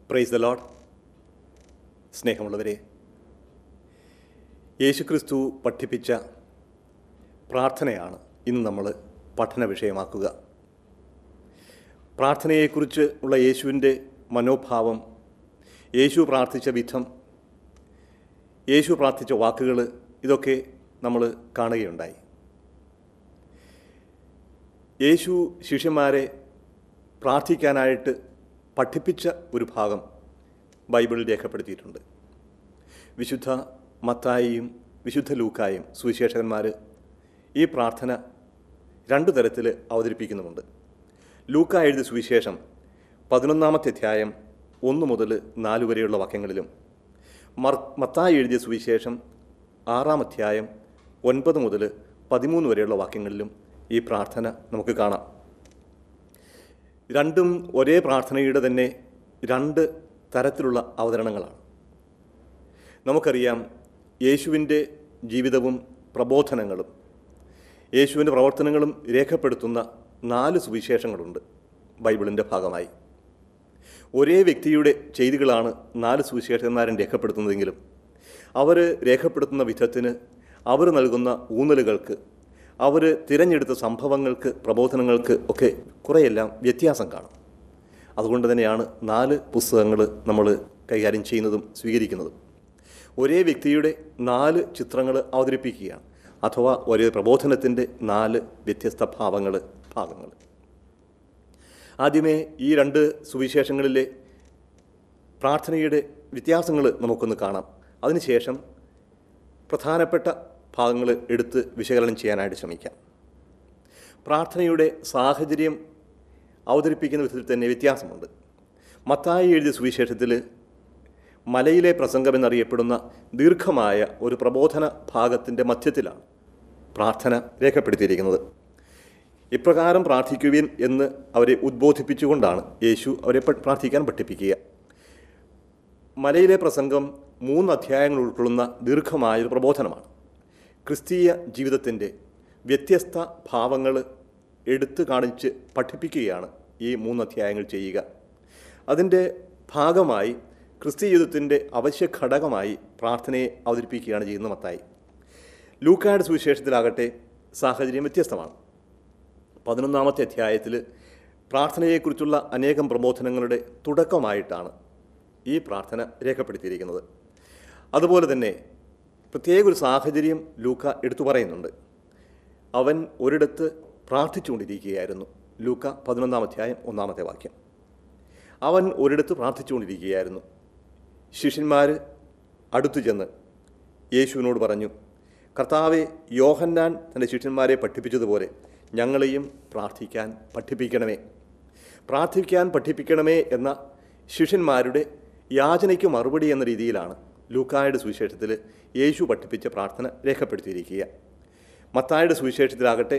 praise the load സ്നേഹമുള്ളവരെ യേശുക്രിസ്തു പഠിപ്പിച്ച പ്രാർത്ഥനയാണ് ഇന്ന് നമ്മൾ പഠന വിഷയമാക്കുക പ്രാർത്ഥനയെക്കുറിച്ച് ഉള്ള യേശുവിൻ്റെ മനോഭാവം യേശു പ്രാർത്ഥിച്ച വിധം യേശു പ്രാർത്ഥിച്ച വാക്കുകൾ ഇതൊക്കെ നമ്മൾ കാണുകയുണ്ടായി യേശു ശിഷ്യന്മാരെ പ്രാർത്ഥിക്കാനായിട്ട് പഠിപ്പിച്ച ഒരു ഭാഗം ബൈബിളിൽ രേഖപ്പെടുത്തിയിട്ടുണ്ട് വിശുദ്ധ മത്തായിയും വിശുദ്ധ ലൂക്കായും സുവിശേഷകന്മാർ ഈ പ്രാർത്ഥന രണ്ടു തരത്തിൽ അവതരിപ്പിക്കുന്നുമുണ്ട് ലൂക്ക എഴുതിയ സുവിശേഷം പതിനൊന്നാമത്തെ അധ്യായം ഒന്ന് മുതൽ നാല് വരെയുള്ള വാക്യങ്ങളിലും മർ മത്തായി എഴുതിയ സുവിശേഷം ആറാം അധ്യായം ഒൻപത് മുതൽ പതിമൂന്ന് വരെയുള്ള വാക്യങ്ങളിലും ഈ പ്രാർത്ഥന നമുക്ക് കാണാം രണ്ടും ഒരേ പ്രാർത്ഥനയുടെ തന്നെ രണ്ട് തരത്തിലുള്ള അവതരണങ്ങളാണ് നമുക്കറിയാം യേശുവിൻ്റെ ജീവിതവും പ്രബോധനങ്ങളും യേശുവിൻ്റെ പ്രവർത്തനങ്ങളും രേഖപ്പെടുത്തുന്ന നാല് സുവിശേഷങ്ങളുണ്ട് ബൈബിളിൻ്റെ ഭാഗമായി ഒരേ വ്യക്തിയുടെ ചെയ്തികളാണ് നാല് സുവിശേഷന്മാരും രേഖപ്പെടുത്തുന്നതെങ്കിലും അവർ രേഖപ്പെടുത്തുന്ന വിധത്തിന് അവർ നൽകുന്ന ഊന്നലുകൾക്ക് അവർ തിരഞ്ഞെടുത്ത സംഭവങ്ങൾക്ക് പ്രബോധനങ്ങൾക്ക് ഒക്കെ കുറേയെല്ലാം വ്യത്യാസം കാണും അതുകൊണ്ട് തന്നെയാണ് നാല് പുസ്തകങ്ങൾ നമ്മൾ കൈകാര്യം ചെയ്യുന്നതും സ്വീകരിക്കുന്നതും ഒരേ വ്യക്തിയുടെ നാല് ചിത്രങ്ങൾ അവതരിപ്പിക്കുകയാണ് അഥവാ ഒരേ പ്രബോധനത്തിൻ്റെ നാല് വ്യത്യസ്ത ഭാവങ്ങൾ ഭാഗങ്ങൾ ആദ്യമേ ഈ രണ്ട് സുവിശേഷങ്ങളിലെ പ്രാർത്ഥനയുടെ വ്യത്യാസങ്ങൾ നമുക്കൊന്ന് കാണാം അതിനുശേഷം പ്രധാനപ്പെട്ട ഭാഗങ്ങൾ എടുത്ത് വിശകലനം ചെയ്യാനായിട്ട് ശ്രമിക്കാം പ്രാർത്ഥനയുടെ സാഹചര്യം അവതരിപ്പിക്കുന്ന വിധത്തിൽ തന്നെ വ്യത്യാസമുണ്ട് മത്തായി എഴുതിയ സുവിശേഷത്തിൽ മലയിലെ പ്രസംഗം എന്നറിയപ്പെടുന്ന ദീർഘമായ ഒരു പ്രബോധന ഭാഗത്തിൻ്റെ മധ്യത്തിലാണ് പ്രാർത്ഥന രേഖപ്പെടുത്തിയിരിക്കുന്നത് ഇപ്രകാരം പ്രാർത്ഥിക്കുവിൻ എന്ന് അവരെ ഉദ്ബോധിപ്പിച്ചുകൊണ്ടാണ് യേശു അവരെ പ- പ്രാർത്ഥിക്കാൻ പഠിപ്പിക്കുക മലയിലെ പ്രസംഗം മൂന്ന് അധ്യായങ്ങൾ ഉൾക്കൊള്ളുന്ന ദീർഘമായൊരു പ്രബോധനമാണ് ക്രിസ്തീയ ജീവിതത്തിൻ്റെ വ്യത്യസ്ത ഭാവങ്ങൾ എടുത്തു കാണിച്ച് പഠിപ്പിക്കുകയാണ് ഈ മൂന്ന് അധ്യായങ്ങൾ ചെയ്യുക അതിൻ്റെ ഭാഗമായി ക്രിസ്തീയ ജീവിതത്തിൻ്റെ അവശ്യ ഘടകമായി പ്രാർത്ഥനയെ അവതരിപ്പിക്കുകയാണ് ചെയ്യുന്ന മത്തായി ലൂക്കായുടെ സുവിശേഷത്തിലാകട്ടെ സാഹചര്യം വ്യത്യസ്തമാണ് പതിനൊന്നാമത്തെ അധ്യായത്തിൽ പ്രാർത്ഥനയെക്കുറിച്ചുള്ള അനേകം പ്രബോധനങ്ങളുടെ തുടക്കമായിട്ടാണ് ഈ പ്രാർത്ഥന രേഖപ്പെടുത്തിയിരിക്കുന്നത് അതുപോലെ തന്നെ പ്രത്യേക ഒരു സാഹചര്യം ലൂക്ക എടുത്തു പറയുന്നുണ്ട് അവൻ ഒരിടത്ത് പ്രാർത്ഥിച്ചുകൊണ്ടിരിക്കുകയായിരുന്നു ലൂക്ക പതിനൊന്നാം അധ്യായം ഒന്നാമത്തെ വാക്യം അവൻ ഒരിടത്ത് പ്രാർത്ഥിച്ചുകൊണ്ടിരിക്കുകയായിരുന്നു ശിഷ്യന്മാർ അടുത്തു ചെന്ന് യേശുവിനോട് പറഞ്ഞു കർത്താവെ യോഹന്നാൻ തൻ്റെ ശിഷ്യന്മാരെ പഠിപ്പിച്ചതുപോലെ ഞങ്ങളെയും പ്രാർത്ഥിക്കാൻ പഠിപ്പിക്കണമേ പ്രാർത്ഥിക്കാൻ പഠിപ്പിക്കണമേ എന്ന ശിഷ്യന്മാരുടെ യാചനയ്ക്ക് മറുപടി എന്ന രീതിയിലാണ് ലൂക്കായുടെ സുവിശേഷത്തിൽ യേശു പഠിപ്പിച്ച പ്രാർത്ഥന രേഖപ്പെടുത്തിയിരിക്കുക മത്തായുടെ സുവിശേഷത്തിലാകട്ടെ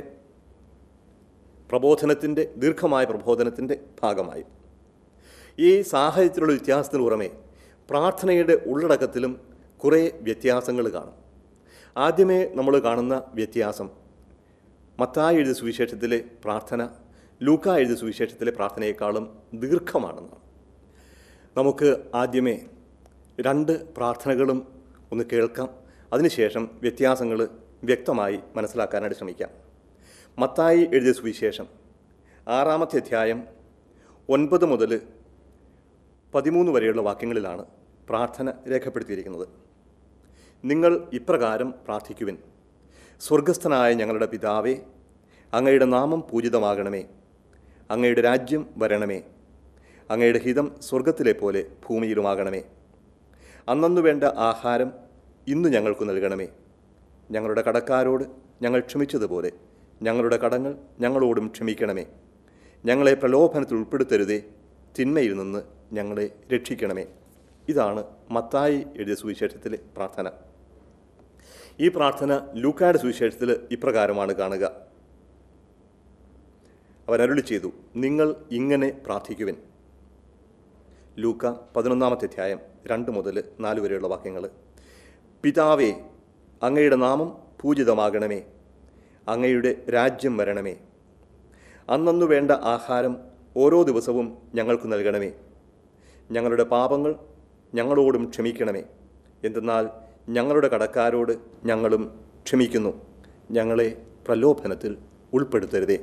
പ്രബോധനത്തിൻ്റെ ദീർഘമായ പ്രബോധനത്തിൻ്റെ ഭാഗമായി ഈ സാഹചര്യത്തിലുള്ള വ്യത്യാസത്തിന് പുറമെ പ്രാർത്ഥനയുടെ ഉള്ളടക്കത്തിലും കുറേ വ്യത്യാസങ്ങൾ കാണും ആദ്യമേ നമ്മൾ കാണുന്ന വ്യത്യാസം മത്തായി എഴുതിയ സുവിശേഷത്തിലെ പ്രാർത്ഥന ലൂക്ക എഴുതിയ സുവിശേഷത്തിലെ പ്രാർത്ഥനയെക്കാളും ദീർഘമാണെന്നാണ് നമുക്ക് ആദ്യമേ രണ്ട് പ്രാർത്ഥനകളും ഒന്ന് കേൾക്കാം അതിനുശേഷം വ്യത്യാസങ്ങൾ വ്യക്തമായി മനസ്സിലാക്കാനായിട്ട് ശ്രമിക്കാം മത്തായി എഴുതിയ സുവിശേഷം ആറാമത്തെ അധ്യായം ഒൻപത് മുതൽ പതിമൂന്ന് വരെയുള്ള വാക്യങ്ങളിലാണ് പ്രാർത്ഥന രേഖപ്പെടുത്തിയിരിക്കുന്നത് നിങ്ങൾ ഇപ്രകാരം പ്രാർത്ഥിക്കുവിൻ സ്വർഗസ്ഥനായ ഞങ്ങളുടെ പിതാവേ അങ്ങയുടെ നാമം പൂജിതമാകണമേ അങ്ങയുടെ രാജ്യം വരണമേ അങ്ങയുടെ ഹിതം സ്വർഗത്തിലെ പോലെ ഭൂമിയിലുമാകണമേ അന്നന്നു വേണ്ട ആഹാരം ഇന്ന് ഞങ്ങൾക്ക് നൽകണമേ ഞങ്ങളുടെ കടക്കാരോട് ഞങ്ങൾ ക്ഷമിച്ചതുപോലെ ഞങ്ങളുടെ കടങ്ങൾ ഞങ്ങളോടും ക്ഷമിക്കണമേ ഞങ്ങളെ പ്രലോഭനത്തിൽ ഉൾപ്പെടുത്തരുതേ തിന്മയിൽ നിന്ന് ഞങ്ങളെ രക്ഷിക്കണമേ ഇതാണ് മത്തായി എഴുതിയ സുവിശേഷത്തിലെ പ്രാർത്ഥന ഈ പ്രാർത്ഥന ലൂക്കായുടെ സുവിശേഷത്തിൽ ഇപ്രകാരമാണ് കാണുക അവൻ അരുളി ചെയ്തു നിങ്ങൾ ഇങ്ങനെ പ്രാർത്ഥിക്കുവിൻ ലൂക്ക പതിനൊന്നാമത്തെ അധ്യായം രണ്ട് മുതൽ നാല് വരെയുള്ള വാക്യങ്ങൾ പിതാവേ അങ്ങയുടെ നാമം പൂജിതമാകണമേ അങ്ങയുടെ രാജ്യം വരണമേ അന്നന്നു വേണ്ട ആഹാരം ഓരോ ദിവസവും ഞങ്ങൾക്ക് നൽകണമേ ഞങ്ങളുടെ പാപങ്ങൾ ഞങ്ങളോടും ക്ഷമിക്കണമേ എന്തെന്നാൽ ഞങ്ങളുടെ കടക്കാരോട് ഞങ്ങളും ക്ഷമിക്കുന്നു ഞങ്ങളെ പ്രലോഭനത്തിൽ ഉൾപ്പെടുത്തരുതേ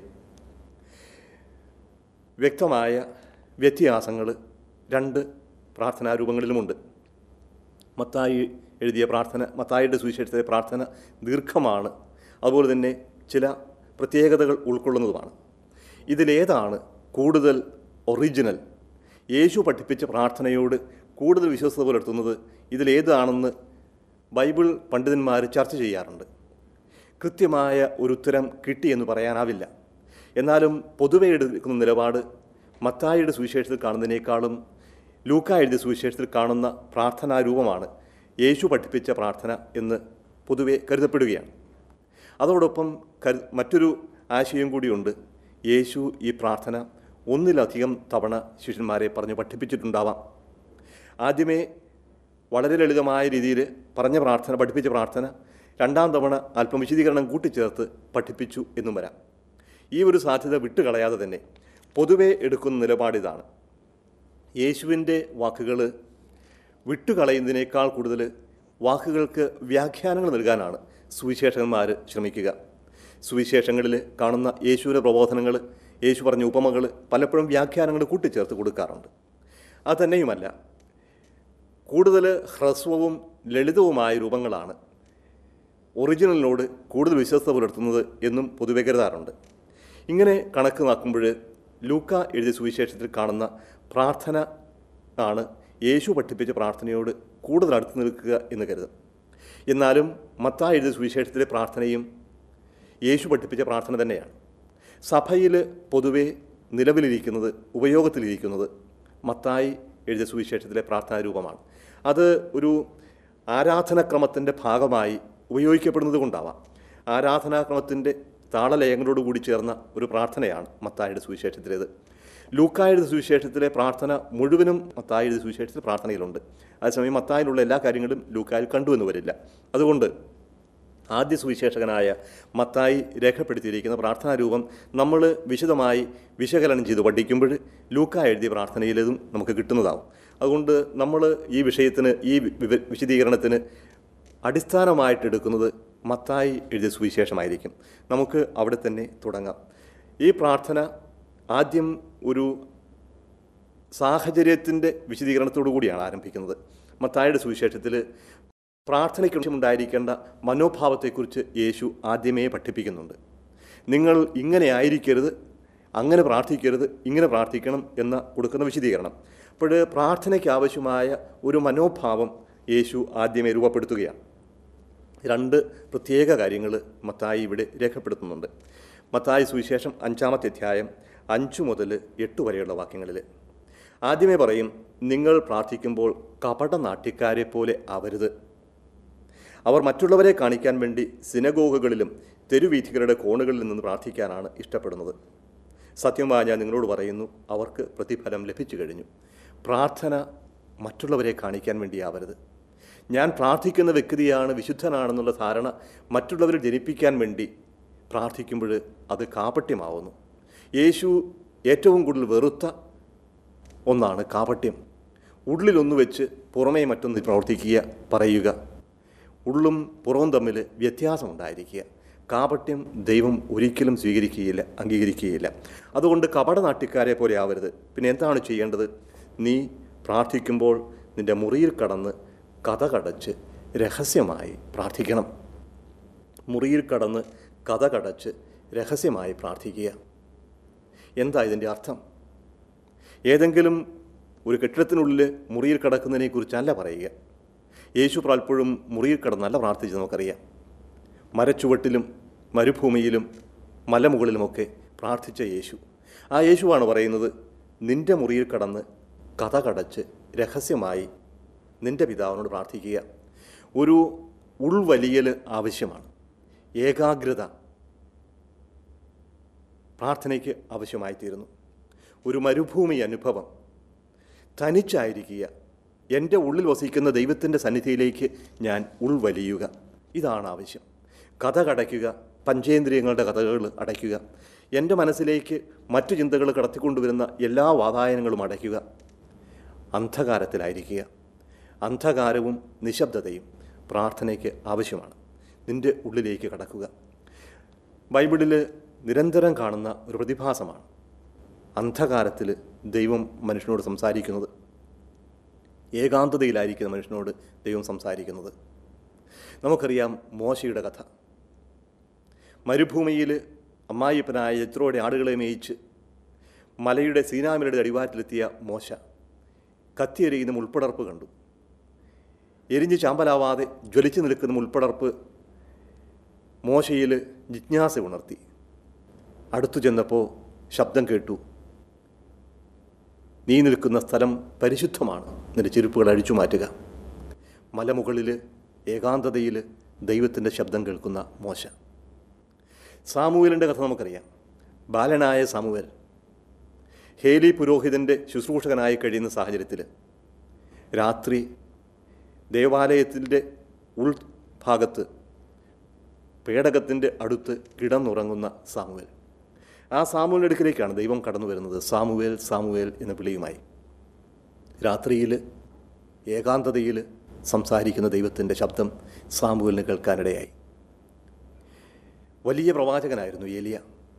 വ്യക്തമായ വ്യത്യാസങ്ങൾ രണ്ട് പ്രാർത്ഥനാരൂപങ്ങളിലുമുണ്ട് മത്തായി എഴുതിയ പ്രാർത്ഥന മത്തായിയുടെ സുവിശേഷത്തിലെ പ്രാർത്ഥന ദീർഘമാണ് അതുപോലെ തന്നെ ചില പ്രത്യേകതകൾ ഉൾക്കൊള്ളുന്നതുമാണ് ഇതിലേതാണ് കൂടുതൽ ഒറിജിനൽ യേശു പഠിപ്പിച്ച പ്രാർത്ഥനയോട് കൂടുതൽ വിശ്വസ്തത പുലർത്തുന്നത് ഇതിലേതാണെന്ന് ബൈബിൾ പണ്ഡിതന്മാർ ചർച്ച ചെയ്യാറുണ്ട് കൃത്യമായ ഒരു ഉത്തരം കിട്ടിയെന്ന് പറയാനാവില്ല എന്നാലും പൊതുവെ എടുക്കുന്ന നിലപാട് മത്തായിയുടെ സുവിശേഷത്തിൽ കാണുന്നതിനേക്കാളും ലൂക്ക എഴുതിയ സുവിശേഷത്തിൽ കാണുന്ന പ്രാർത്ഥനാ രൂപമാണ് യേശു പഠിപ്പിച്ച പ്രാർത്ഥന എന്ന് പൊതുവെ കരുതപ്പെടുകയാണ് അതോടൊപ്പം കരു മറ്റൊരു ആശയം കൂടിയുണ്ട് യേശു ഈ പ്രാർത്ഥന ഒന്നിലധികം തവണ ശിഷ്യന്മാരെ പറഞ്ഞ് പഠിപ്പിച്ചിട്ടുണ്ടാവാം ആദ്യമേ വളരെ ലളിതമായ രീതിയിൽ പറഞ്ഞ പ്രാർത്ഥന പഠിപ്പിച്ച പ്രാർത്ഥന രണ്ടാം തവണ അല്പം വിശദീകരണം കൂട്ടിച്ചേർത്ത് പഠിപ്പിച്ചു എന്നും വരാം ഈ ഒരു സാധ്യത വിട്ടുകളയാതെ തന്നെ പൊതുവെ എടുക്കുന്ന നിലപാടിതാണ് യേശുവിൻ്റെ വാക്കുകൾ വിട്ടുകളയുന്നതിനേക്കാൾ കൂടുതൽ വാക്കുകൾക്ക് വ്യാഖ്യാനങ്ങൾ നൽകാനാണ് സുവിശേഷകന്മാർ ശ്രമിക്കുക സുവിശേഷങ്ങളിൽ കാണുന്ന യേശുവിൻ്റെ പ്രബോധനങ്ങൾ യേശു പറഞ്ഞ ഉപമകൾ പലപ്പോഴും വ്യാഖ്യാനങ്ങൾ കൂട്ടിച്ചേർത്ത് കൊടുക്കാറുണ്ട് അതുതന്നെയുമല്ല കൂടുതൽ ഹ്രസ്വവും ലളിതവുമായ രൂപങ്ങളാണ് ഒറിജിനലിനോട് കൂടുതൽ വിശ്വസ്ത പുലർത്തുന്നത് എന്നും പൊതുവെ കരുതാറുണ്ട് ഇങ്ങനെ കണക്ക് നോക്കുമ്പോൾ ലൂക്ക എഴുതിയ സുവിശേഷത്തിൽ കാണുന്ന പ്രാർത്ഥന ആണ് യേശു പഠിപ്പിച്ച പ്രാർത്ഥനയോട് കൂടുതൽ അടുത്ത് നിൽക്കുക എന്ന് കരുതും എന്നാലും മത്തായി എഴുതിയ സുവിശേഷത്തിലെ പ്രാർത്ഥനയും യേശു പഠിപ്പിച്ച പ്രാർത്ഥന തന്നെയാണ് സഭയിൽ പൊതുവെ നിലവിലിരിക്കുന്നത് ഉപയോഗത്തിലിരിക്കുന്നത് മത്തായി എഴുതിയ സുവിശേഷത്തിലെ പ്രാർത്ഥനാ രൂപമാണ് അത് ഒരു ആരാധനാക്രമത്തിൻ്റെ ഭാഗമായി ഉപയോഗിക്കപ്പെടുന്നത് കൊണ്ടാവാം ആരാധനാക്രമത്തിൻ്റെ താളലയങ്ങളോട് കൂടി ചേർന്ന ഒരു പ്രാർത്ഥനയാണ് മത്തായിയുടെ സുവിശേഷത്തിലേത് ലൂക്കായുടെ സുവിശേഷത്തിലെ പ്രാർത്ഥന മുഴുവനും മത്തായിയുടെ സുവിശേഷത്തിൽ പ്രാർത്ഥനയിലുണ്ട് അതേസമയം മത്തായിലുള്ള എല്ലാ കാര്യങ്ങളും ലൂക്കായിൽ കണ്ടുവെന്ന് വരില്ല അതുകൊണ്ട് ആദ്യ സുവിശേഷകനായ മത്തായി രേഖപ്പെടുത്തിയിരിക്കുന്ന പ്രാർത്ഥനാ രൂപം നമ്മൾ വിശദമായി വിശകലനം ചെയ്ത് പഠിക്കുമ്പോൾ ലൂക്ക എഴുതിയ പ്രാർത്ഥനയിലേതും നമുക്ക് കിട്ടുന്നതാവും അതുകൊണ്ട് നമ്മൾ ഈ വിഷയത്തിന് ഈ വിവ- വിശദീകരണത്തിന് അടിസ്ഥാനമായിട്ട് എടുക്കുന്നത് മത്തായി എഴുതിയ സുവിശേഷമായിരിക്കും നമുക്ക് അവിടെ തന്നെ തുടങ്ങാം ഈ പ്രാർത്ഥന ആദ്യം ഒരു സാഹചര്യത്തിൻ്റെ വിശദീകരണത്തോടു കൂടിയാണ് ആരംഭിക്കുന്നത് മത്തായുടെ സുവിശേഷത്തിൽ പ്രാർത്ഥനയ്ക്ക് ഉണ്ടായിരിക്കേണ്ട മനോഭാവത്തെക്കുറിച്ച് യേശു ആദ്യമേ പഠിപ്പിക്കുന്നുണ്ട് നിങ്ങൾ ഇങ്ങനെ ആയിരിക്കരുത് അങ്ങനെ പ്രാർത്ഥിക്കരുത് ഇങ്ങനെ പ്രാർത്ഥിക്കണം എന്ന കൊടുക്കുന്ന വിശദീകരണം അപ്പോൾ പ്രാർത്ഥനയ്ക്ക് ആവശ്യമായ ഒരു മനോഭാവം യേശു ആദ്യമേ രൂപപ്പെടുത്തുകയാണ് രണ്ട് പ്രത്യേക കാര്യങ്ങൾ മത്തായി ഇവിടെ രേഖപ്പെടുത്തുന്നുണ്ട് മത്തായി സുവിശേഷം അഞ്ചാമത്തെ അധ്യായം അഞ്ചു മുതൽ എട്ട് വരെയുള്ള വാക്യങ്ങളിൽ ആദ്യമേ പറയും നിങ്ങൾ പ്രാർത്ഥിക്കുമ്പോൾ കപട നാട്യക്കാരെ പോലെ ആവരുത് അവർ മറ്റുള്ളവരെ കാണിക്കാൻ വേണ്ടി സിനഗോഗുകളിലും തെരുവീഥികളുടെ കോണുകളിൽ നിന്ന് പ്രാർത്ഥിക്കാനാണ് ഇഷ്ടപ്പെടുന്നത് സത്യമായി ഞാൻ നിങ്ങളോട് പറയുന്നു അവർക്ക് പ്രതിഫലം ലഭിച്ചു കഴിഞ്ഞു പ്രാർത്ഥന മറ്റുള്ളവരെ കാണിക്കാൻ വേണ്ടിയാവരുത് ഞാൻ പ്രാർത്ഥിക്കുന്ന വ്യക്തിയാണ് വിശുദ്ധനാണെന്നുള്ള ധാരണ മറ്റുള്ളവരിൽ ജനിപ്പിക്കാൻ വേണ്ടി പ്രാർത്ഥിക്കുമ്പോൾ അത് കാപട്യമാവുന്നു യേശു ഏറ്റവും കൂടുതൽ വെറുത്ത ഒന്നാണ് കാപട്യം ഉള്ളിലൊന്ന് വെച്ച് പുറമേ മറ്റൊന്ന് പ്രവർത്തിക്കുക പറയുക ഉള്ളും പുറവും തമ്മിൽ വ്യത്യാസമുണ്ടായിരിക്കുക കാപട്യം ദൈവം ഒരിക്കലും സ്വീകരിക്കുകയില്ല അംഗീകരിക്കുകയില്ല അതുകൊണ്ട് കപട നാട്ടിക്കാരെ പോലെ ആവരുത് പിന്നെ എന്താണ് ചെയ്യേണ്ടത് നീ പ്രാർത്ഥിക്കുമ്പോൾ നിന്റെ മുറിയിൽ കടന്ന് കഥ കടച്ച് രഹസ്യമായി പ്രാർത്ഥിക്കണം മുറിയിൽ കടന്ന് കഥ കടച്ച് രഹസ്യമായി പ്രാർത്ഥിക്കുക എന്താ ഇതിൻ്റെ അർത്ഥം ഏതെങ്കിലും ഒരു കെട്ടിടത്തിനുള്ളിൽ മുറിയിൽ കിടക്കുന്നതിനെക്കുറിച്ചല്ല പറയുക യേശു പലപ്പോഴും മുറിയിൽ കിടന്നല്ല പ്രാർത്ഥിച്ച് നമുക്കറിയാം മരച്ചുവട്ടിലും മരുഭൂമിയിലും മലമുകളിലുമൊക്കെ പ്രാർത്ഥിച്ച യേശു ആ യേശുവാണ് പറയുന്നത് നിന്റെ മുറിയിൽ കടന്ന് കഥ കടച്ച് രഹസ്യമായി നിന്റെ പിതാവിനോട് പ്രാർത്ഥിക്കുക ഒരു ഉൾവലിയൽ ആവശ്യമാണ് ഏകാഗ്രത പ്രാർത്ഥനയ്ക്ക് ആവശ്യമായിത്തീരുന്നു ഒരു മരുഭൂമി അനുഭവം തനിച്ചായിരിക്കുക എൻ്റെ ഉള്ളിൽ വസിക്കുന്ന ദൈവത്തിൻ്റെ സന്നിധിയിലേക്ക് ഞാൻ ഉൾവലിയുക ഇതാണ് ആവശ്യം കഥ കടയ്ക്കുക പഞ്ചേന്ദ്രിയങ്ങളുടെ കഥകൾ അടയ്ക്കുക എൻ്റെ മനസ്സിലേക്ക് മറ്റു ചിന്തകൾ കടത്തിക്കൊണ്ടുവരുന്ന എല്ലാ വാതായനങ്ങളും അടയ്ക്കുക അന്ധകാരത്തിലായിരിക്കുക അന്ധകാരവും നിശബ്ദതയും പ്രാർത്ഥനയ്ക്ക് ആവശ്യമാണ് നിൻ്റെ ഉള്ളിലേക്ക് കടക്കുക ബൈബിളിൽ നിരന്തരം കാണുന്ന ഒരു പ്രതിഭാസമാണ് അന്ധകാരത്തിൽ ദൈവം മനുഷ്യനോട് സംസാരിക്കുന്നത് ഏകാന്തതയിലായിരിക്കുന്ന മനുഷ്യനോട് ദൈവം സംസാരിക്കുന്നത് നമുക്കറിയാം മോശയുടെ കഥ മരുഭൂമിയിൽ അമ്മായിപ്പനായ യത്രോടെ ആടുകളെ മേയിച്ച് മലയുടെ സീനാമലയുടെ അടിവാരത്തിലെത്തിയ മോശ കത്തിയെരിയുന്ന മുൾപ്പടർപ്പ് കണ്ടു എരിഞ്ഞ് ചാമ്പലാവാതെ ജ്വലിച്ചു നിൽക്കുന്ന മുൾപ്പടർപ്പ് മോശയിൽ ജിജ്ഞാസ ഉണർത്തി അടുത്തു ചെന്നപ്പോൾ ശബ്ദം കേട്ടു നീ നിൽക്കുന്ന സ്ഥലം പരിശുദ്ധമാണ് നിന്റെ ചെരുപ്പുകൾ അഴിച്ചു മാറ്റുക മലമുകളിൽ ഏകാന്തതയിൽ ദൈവത്തിൻ്റെ ശബ്ദം കേൾക്കുന്ന മോശ സാമുവേലിൻ്റെ കഥ നമുക്കറിയാം ബാലനായ സാമുവേൽ ഹേലി പുരോഹിതൻ്റെ ശുശ്രൂഷകനായി കഴിയുന്ന സാഹചര്യത്തിൽ രാത്രി ദേവാലയത്തിൻ്റെ ഉൾഭാഗത്ത് പേടകത്തിൻ്റെ അടുത്ത് കിടന്നുറങ്ങുന്ന സാമുവേൽ ആ സാമുവേലിൻ്റെ അടുക്കിലേക്കാണ് ദൈവം കടന്നു വരുന്നത് സാമുവേൽ സാമുവേൽ എന്ന വിളിയുമായി രാത്രിയിൽ ഏകാന്തതയിൽ സംസാരിക്കുന്ന ദൈവത്തിൻ്റെ ശബ്ദം സാമുവേലിന് കേൾക്കാനിടയായി വലിയ പ്രവാചകനായിരുന്നു ഏലിയ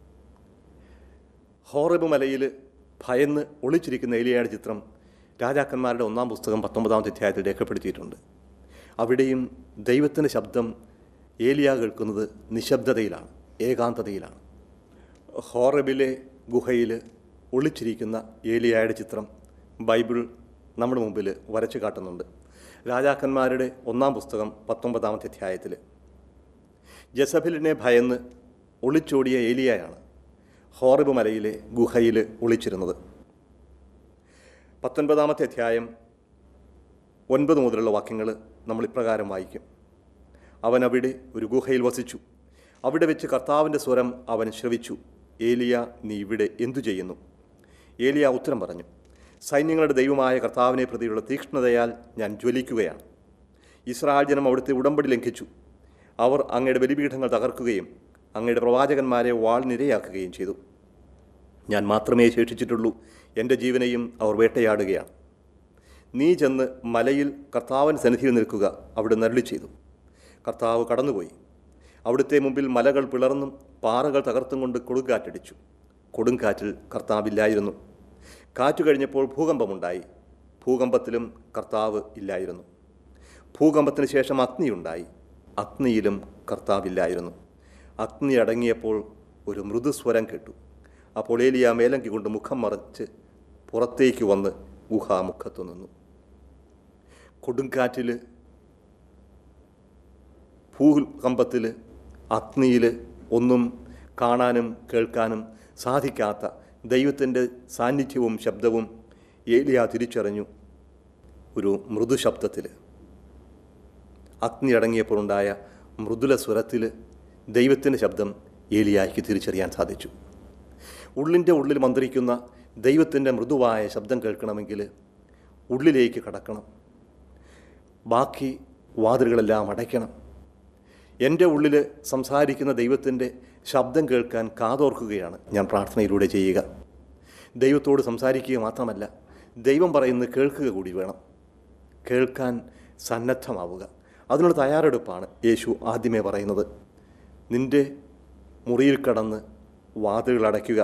ഹോറബ് മലയിൽ ഭയന്ന് ഒളിച്ചിരിക്കുന്ന ഏലിയയുടെ ചിത്രം രാജാക്കന്മാരുടെ ഒന്നാം പുസ്തകം പത്തൊമ്പതാമത്തെ അധ്യായത്തിൽ രേഖപ്പെടുത്തിയിട്ടുണ്ട് അവിടെയും ദൈവത്തിൻ്റെ ശബ്ദം ഏലിയ കേൾക്കുന്നത് നിശബ്ദതയിലാണ് ഏകാന്തതയിലാണ് ഹോറബിലെ ഗുഹയിൽ ഒളിച്ചിരിക്കുന്ന ഏലിയായുടെ ചിത്രം ബൈബിൾ നമ്മുടെ മുമ്പിൽ വരച്ചു കാട്ടുന്നുണ്ട് രാജാക്കന്മാരുടെ ഒന്നാം പുസ്തകം പത്തൊമ്പതാമത്തെ അധ്യായത്തിൽ ജസബിലിനെ ഭയന്ന് ഒളിച്ചോടിയ ഏലിയയാണ് ഹോറബ് മലയിലെ ഗുഹയിൽ ഒളിച്ചിരുന്നത് പത്തൊൻപതാമത്തെ അധ്യായം ഒൻപത് മുതലുള്ള വാക്യങ്ങൾ നമ്മൾ ഇപ്രകാരം വായിക്കും അവൻ അവിടെ ഒരു ഗുഹയിൽ വസിച്ചു അവിടെ വെച്ച് കർത്താവിൻ്റെ സ്വരം അവൻ ശ്രവിച്ചു ഏലിയ നീ ഇവിടെ എന്തു ചെയ്യുന്നു ഏലിയ ഉത്തരം പറഞ്ഞു സൈന്യങ്ങളുടെ ദൈവമായ കർത്താവിനെ പ്രതിയുള്ള തീക്ഷ്ണതയാൽ ഞാൻ ജ്വലിക്കുകയാണ് ഇസ്രായേൽ ജനം അവിടുത്തെ ഉടമ്പടി ലംഘിച്ചു അവർ അങ്ങയുടെ ബലിപീഠങ്ങൾ തകർക്കുകയും അങ്ങയുടെ പ്രവാചകന്മാരെ വാൾനിരയാക്കുകയും ചെയ്തു ഞാൻ മാത്രമേ ശേഷിച്ചിട്ടുള്ളൂ എൻ്റെ ജീവനെയും അവർ വേട്ടയാടുകയാണ് നീ ചെന്ന് മലയിൽ കർത്താവിന് സന്നിധിയിൽ നിൽക്കുക അവിടെ നരളി ചെയ്തു കർത്താവ് കടന്നുപോയി അവിടുത്തെ മുമ്പിൽ മലകൾ പിളർന്നും പാറകൾ തകർത്തും കൊണ്ട് കൊടുങ്കാറ്റടിച്ചു കൊടുങ്കാറ്റിൽ കർത്താവില്ലായിരുന്നു കാറ്റു കഴിഞ്ഞപ്പോൾ ഭൂകമ്പമുണ്ടായി ഭൂകമ്പത്തിലും കർത്താവ് ഇല്ലായിരുന്നു ഭൂകമ്പത്തിന് ശേഷം അഗ്നിയുണ്ടായി അഗ്നിയിലും കർത്താവില്ലായിരുന്നു അഗ്നി അടങ്ങിയപ്പോൾ ഒരു മൃദുസ്വരം കേട്ടു അപ്പോൾ ഏലിയ മേലങ്കി കൊണ്ട് മുഖം മറച്ച് പുറത്തേക്ക് വന്ന് ഗുഹാമുഖത്തു നിന്നു കൊടുങ്കാറ്റിൽ ഭൂകമ്പത്തിൽ അഗ്നിയിൽ ഒന്നും കാണാനും കേൾക്കാനും സാധിക്കാത്ത ദൈവത്തിൻ്റെ സാന്നിധ്യവും ശബ്ദവും ഏലിയ തിരിച്ചറിഞ്ഞു ഒരു മൃദു ശബ്ദത്തിൽ അഗ്നി അടങ്ങിയപ്പോഴുണ്ടായ മൃദുല സ്വരത്തിൽ ദൈവത്തിൻ്റെ ശബ്ദം ഏലിയായ്ക്ക് തിരിച്ചറിയാൻ സാധിച്ചു ഉള്ളിൻ്റെ ഉള്ളിൽ മന്ത്രിക്കുന്ന ദൈവത്തിൻ്റെ മൃദുവായ ശബ്ദം കേൾക്കണമെങ്കിൽ ഉള്ളിലേക്ക് കടക്കണം ബാക്കി വാതിലുകളെല്ലാം അടയ്ക്കണം എൻ്റെ ഉള്ളിൽ സംസാരിക്കുന്ന ദൈവത്തിൻ്റെ ശബ്ദം കേൾക്കാൻ കാതോർക്കുകയാണ് ഞാൻ പ്രാർത്ഥനയിലൂടെ ചെയ്യുക ദൈവത്തോട് സംസാരിക്കുക മാത്രമല്ല ദൈവം പറയുന്നത് കേൾക്കുക കൂടി വേണം കേൾക്കാൻ സന്നദ്ധമാവുക അതിനുള്ള തയ്യാറെടുപ്പാണ് യേശു ആദ്യമേ പറയുന്നത് നിൻ്റെ മുറിയിൽ കടന്ന് വാതിലുകൾ അടയ്ക്കുക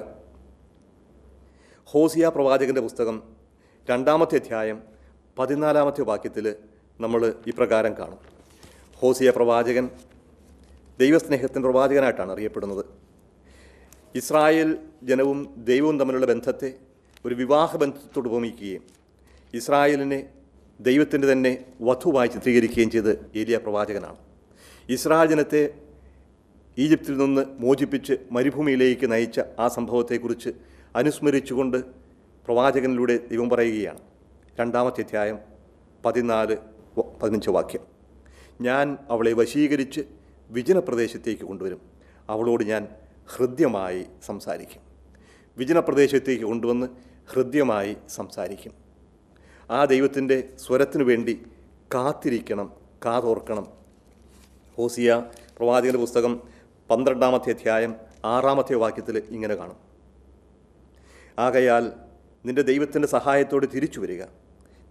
ഹോസിയ പ്രവാചകൻ്റെ പുസ്തകം രണ്ടാമത്തെ അധ്യായം പതിനാലാമത്തെ വാക്യത്തിൽ നമ്മൾ ഇപ്രകാരം കാണും ഹോസിയ പ്രവാചകൻ ദൈവസ്നേഹത്തിൻ്റെ പ്രവാചകനായിട്ടാണ് അറിയപ്പെടുന്നത് ഇസ്രായേൽ ജനവും ദൈവവും തമ്മിലുള്ള ബന്ധത്തെ ഒരു വിവാഹ ബന്ധത്തോട് ഉപമിക്കുകയും ഇസ്രായേലിനെ ദൈവത്തിൻ്റെ തന്നെ വധുവായി ചിത്രീകരിക്കുകയും ചെയ്ത് ഏലിയ പ്രവാചകനാണ് ഇസ്രായേൽ ജനത്തെ ഈജിപ്തിൽ നിന്ന് മോചിപ്പിച്ച് മരുഭൂമിയിലേക്ക് നയിച്ച ആ സംഭവത്തെക്കുറിച്ച് അനുസ്മരിച്ചുകൊണ്ട് പ്രവാചകനിലൂടെ ദൈവം പറയുകയാണ് രണ്ടാമത്തെ അധ്യായം പതിനാല് വ- പതിനഞ്ച് വാക്യം ഞാൻ അവളെ വശീകരിച്ച് വിജനപ്രദേശത്തേക്ക് കൊണ്ടുവരും അവളോട് ഞാൻ ഹൃദ്യമായി സംസാരിക്കും വിജനപ്രദേശത്തേക്ക് കൊണ്ടുവന്ന് ഹൃദ്യമായി സംസാരിക്കും ആ ദൈവത്തിൻ്റെ സ്വരത്തിനു വേണ്ടി കാത്തിരിക്കണം കാതോർക്കണം ഹോസിയ പ്രവാചകന്റെ പുസ്തകം പന്ത്രണ്ടാമത്തെ അധ്യായം ആറാമത്തെ വാക്യത്തിൽ ഇങ്ങനെ കാണും ആകയാൽ നിന്റെ ദൈവത്തിൻ്റെ സഹായത്തോടെ തിരിച്ചു വരിക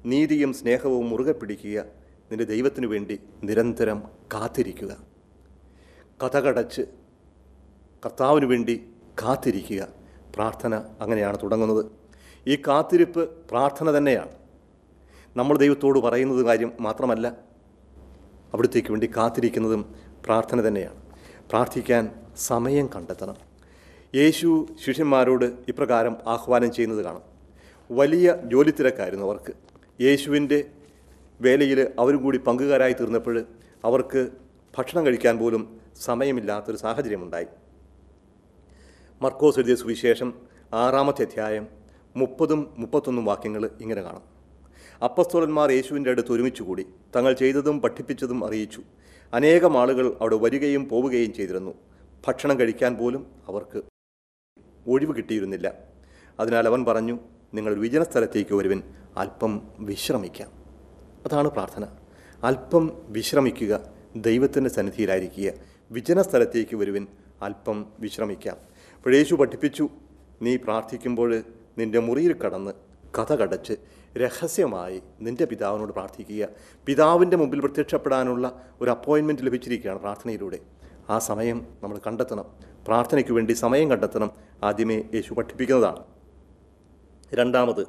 നീതിയും സ്നേഹവും മുറുകെ പിടിക്കുക നിന്റെ ദൈവത്തിനു വേണ്ടി നിരന്തരം കാത്തിരിക്കുക കഥകടച്ച് കർത്താവിന് വേണ്ടി കാത്തിരിക്കുക പ്രാർത്ഥന അങ്ങനെയാണ് തുടങ്ങുന്നത് ഈ കാത്തിരിപ്പ് പ്രാർത്ഥന തന്നെയാണ് നമ്മൾ ദൈവത്തോട് പറയുന്നത് കാര്യം മാത്രമല്ല അവിടത്തേക്ക് വേണ്ടി കാത്തിരിക്കുന്നതും പ്രാർത്ഥന തന്നെയാണ് പ്രാർത്ഥിക്കാൻ സമയം കണ്ടെത്തണം യേശു ശിഷ്യന്മാരോട് ഇപ്രകാരം ആഹ്വാനം ചെയ്യുന്നത് കാണാം വലിയ ജോലി തിരക്കായിരുന്നു അവർക്ക് യേശുവിൻ്റെ വേലയിൽ അവരും കൂടി പങ്കുകാരായി തീർന്നപ്പോൾ അവർക്ക് ഭക്ഷണം കഴിക്കാൻ പോലും സമയമില്ലാത്തൊരു സാഹചര്യമുണ്ടായി മർക്കോസ് എഴുതിയ സുവിശേഷം ആറാമത്തെ അധ്യായം മുപ്പതും മുപ്പത്തൊന്നും വാക്യങ്ങൾ ഇങ്ങനെ കാണാം അപ്പസ്തോലന്മാർ യേശുവിൻ്റെ അടുത്ത് ഒരുമിച്ച് കൂടി തങ്ങൾ ചെയ്തതും പഠിപ്പിച്ചതും അറിയിച്ചു അനേകം ആളുകൾ അവിടെ വരികയും പോവുകയും ചെയ്തിരുന്നു ഭക്ഷണം കഴിക്കാൻ പോലും അവർക്ക് ഒഴിവ് കിട്ടിയിരുന്നില്ല അതിനാൽ അവൻ പറഞ്ഞു നിങ്ങൾ വിജനസ്ഥലത്തേക്ക് വരുവിൻ അല്പം വിശ്രമിക്കാം അതാണ് പ്രാർത്ഥന അല്പം വിശ്രമിക്കുക ദൈവത്തിൻ്റെ സന്നിധിയിലായിരിക്കുക വിജനസ്ഥലത്തേക്ക് വരുവിൻ അല്പം വിശ്രമിക്കാം അപ്പോൾ യേശു പഠിപ്പിച്ചു നീ പ്രാർത്ഥിക്കുമ്പോൾ നിന്റെ മുറിയിൽ കടന്ന് കഥ കടച്ച് രഹസ്യമായി നിന്റെ പിതാവിനോട് പ്രാർത്ഥിക്കുക പിതാവിൻ്റെ മുമ്പിൽ പ്രത്യക്ഷപ്പെടാനുള്ള ഒരു അപ്പോയിൻമെൻറ്റ് ലഭിച്ചിരിക്കുകയാണ് പ്രാർത്ഥനയിലൂടെ ആ സമയം നമ്മൾ കണ്ടെത്തണം പ്രാർത്ഥനയ്ക്ക് വേണ്ടി സമയം കണ്ടെത്തണം ആദ്യമേ യേശു പഠിപ്പിക്കുന്നതാണ് രണ്ടാമത്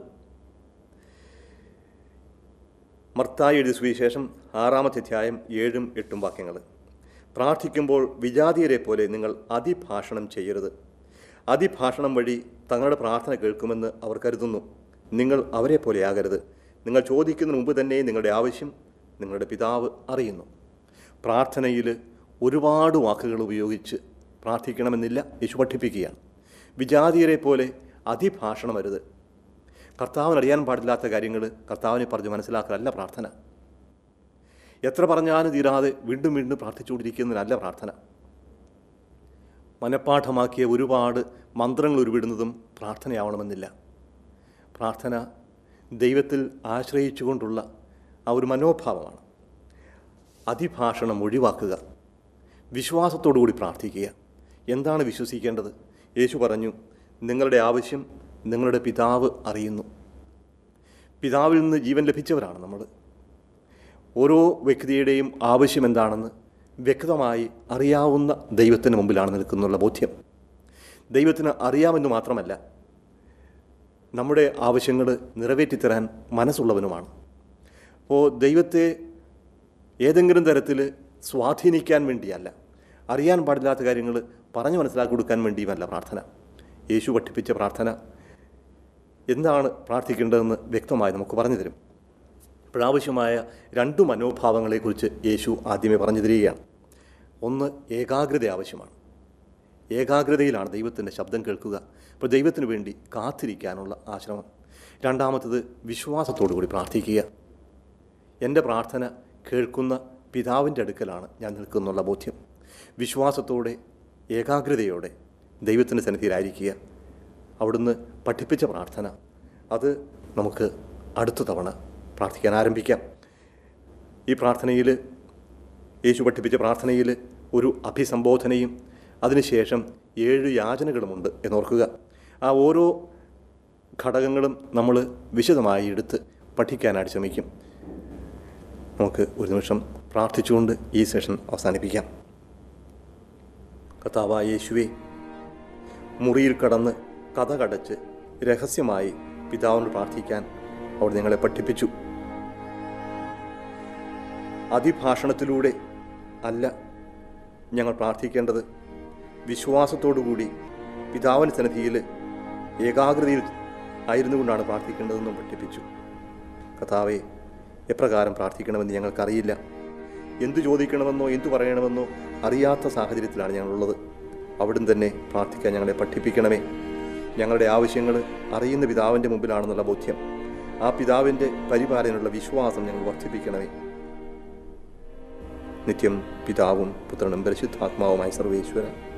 മർത്തായി എഴുതിയ സുവിശേഷം ആറാമത്തെ അധ്യായം ഏഴും എട്ടും വാക്യങ്ങൾ പ്രാർത്ഥിക്കുമ്പോൾ വിജാതീയരെ പോലെ നിങ്ങൾ അതിഭാഷണം ചെയ്യരുത് അതിഭാഷണം വഴി തങ്ങളുടെ പ്രാർത്ഥന കേൾക്കുമെന്ന് അവർ കരുതുന്നു നിങ്ങൾ അവരെ പോലെയാകരുത് നിങ്ങൾ ചോദിക്കുന്നതിന് മുമ്പ് തന്നെ നിങ്ങളുടെ ആവശ്യം നിങ്ങളുടെ പിതാവ് അറിയുന്നു പ്രാർത്ഥനയിൽ ഒരുപാട് വാക്കുകൾ ഉപയോഗിച്ച് പ്രാർത്ഥിക്കണമെന്നില്ല യേശു പഠിപ്പിക്കുകയാണ് വിജാതീയരെ പോലെ അതിഭാഷണമരുത് കർത്താവിന് അറിയാൻ പാടില്ലാത്ത കാര്യങ്ങൾ കർത്താവിനെ പറഞ്ഞ് മനസ്സിലാക്കലല്ല പ്രാർത്ഥന എത്ര പറഞ്ഞാലും തീരാതെ വീണ്ടും വീണ്ടും പ്രാർത്ഥിച്ചുകൊണ്ടിരിക്കുന്നതിനല്ല പ്രാർത്ഥന മനഃപ്പാഠമാക്കിയ ഒരുപാട് മന്ത്രങ്ങൾ ഉരുവിടുന്നതും പ്രാർത്ഥനയാവണമെന്നില്ല പ്രാർത്ഥന ദൈവത്തിൽ ആശ്രയിച്ചുകൊണ്ടുള്ള ആ ഒരു മനോഭാവമാണ് അതിഭാഷണം ഒഴിവാക്കുക വിശ്വാസത്തോടു കൂടി പ്രാർത്ഥിക്കുക എന്താണ് വിശ്വസിക്കേണ്ടത് യേശു പറഞ്ഞു നിങ്ങളുടെ ആവശ്യം നിങ്ങളുടെ പിതാവ് അറിയുന്നു പിതാവിൽ നിന്ന് ജീവൻ ലഭിച്ചവരാണ് നമ്മൾ ഓരോ വ്യക്തിയുടെയും ആവശ്യം എന്താണെന്ന് വ്യക്തമായി അറിയാവുന്ന ദൈവത്തിന് മുമ്പിലാണ് നിൽക്കുന്നുള്ള ബോധ്യം ദൈവത്തിന് അറിയാമെന്ന് മാത്രമല്ല നമ്മുടെ ആവശ്യങ്ങൾ നിറവേറ്റിത്തരാൻ മനസ്സുള്ളവനുമാണ് അപ്പോൾ ദൈവത്തെ ഏതെങ്കിലും തരത്തിൽ സ്വാധീനിക്കാൻ വേണ്ടിയല്ല അറിയാൻ പാടില്ലാത്ത കാര്യങ്ങൾ പറഞ്ഞു മനസ്സിലാക്കി കൊടുക്കാൻ വേണ്ടിയുമല്ല പ്രാർത്ഥന യേശു പഠിപ്പിച്ച പ്രാർത്ഥന എന്താണ് പ്രാർത്ഥിക്കേണ്ടതെന്ന് വ്യക്തമായി നമുക്ക് പറഞ്ഞു തരും അപ്പോഴാവശ്യമായ രണ്ടു മനോഭാവങ്ങളെക്കുറിച്ച് യേശു ആദ്യമേ പറഞ്ഞു തരികയാണ് ഒന്ന് ഏകാഗ്രത ആവശ്യമാണ് ഏകാഗ്രതയിലാണ് ദൈവത്തിൻ്റെ ശബ്ദം കേൾക്കുക അപ്പോൾ ദൈവത്തിന് വേണ്ടി കാത്തിരിക്കാനുള്ള ആശ്രമം രണ്ടാമത്തത് വിശ്വാസത്തോടു കൂടി പ്രാർത്ഥിക്കുക എൻ്റെ പ്രാർത്ഥന കേൾക്കുന്ന പിതാവിൻ്റെ അടുക്കലാണ് ഞാൻ നിൽക്കുന്നുള്ള ബോധ്യം വിശ്വാസത്തോടെ ഏകാഗ്രതയോടെ ദൈവത്തിൻ്റെ സന്നിധിയിലായിരിക്കുക അവിടുന്ന് പഠിപ്പിച്ച പ്രാർത്ഥന അത് നമുക്ക് അടുത്ത തവണ പ്രാർത്ഥിക്കാൻ ആരംഭിക്കാം ഈ പ്രാർത്ഥനയിൽ യേശു പഠിപ്പിച്ച പ്രാർത്ഥനയിൽ ഒരു അഭിസംബോധനയും അതിനുശേഷം ഏഴ് യാചനകളുമുണ്ട് എന്നോർക്കുക ആ ഓരോ ഘടകങ്ങളും നമ്മൾ വിശദമായി എടുത്ത് പഠിക്കാനായിട്ട് ശ്രമിക്കും നമുക്ക് ഒരു നിമിഷം പ്രാർത്ഥിച്ചുകൊണ്ട് ഈ സെഷൻ അവസാനിപ്പിക്കാം കർത്താവായ യേശുവെ മുറിയിൽ കടന്ന് കഥ കടച്ച് രഹസ്യമായി പിതാവിനോട് പ്രാർത്ഥിക്കാൻ അവിടെ നിങ്ങളെ പഠിപ്പിച്ചു അതിഭാഷണത്തിലൂടെ അല്ല ഞങ്ങൾ പ്രാർത്ഥിക്കേണ്ടത് വിശ്വാസത്തോടുകൂടി പിതാവിന് സന്നിധിയിൽ ഏകാഗ്രതയിൽ ആയിരുന്നു കൊണ്ടാണ് പ്രാർത്ഥിക്കേണ്ടതെന്നും പഠിപ്പിച്ചു കഥാവെ എപ്രകാരം പ്രാർത്ഥിക്കണമെന്ന് ഞങ്ങൾക്കറിയില്ല എന്തു ചോദിക്കണമെന്നോ എന്തു പറയണമെന്നോ അറിയാത്ത സാഹചര്യത്തിലാണ് ഞങ്ങളുള്ളത് അവിടുന്ന് തന്നെ പ്രാർത്ഥിക്കാൻ ഞങ്ങളെ പഠിപ്പിക്കണമേ ഞങ്ങളുടെ ആവശ്യങ്ങൾ അറിയുന്ന പിതാവിൻ്റെ മുമ്പിലാണെന്നുള്ള ബോധ്യം ആ പിതാവിൻ്റെ പരിപാലനയുള്ള വിശ്വാസം ഞങ്ങൾ വർദ്ധിപ്പിക്കണമേ നിത്യം പിതാവും പുത്രനും പരിശുദ്ധാത്മാവുമായ സർവേശ്വര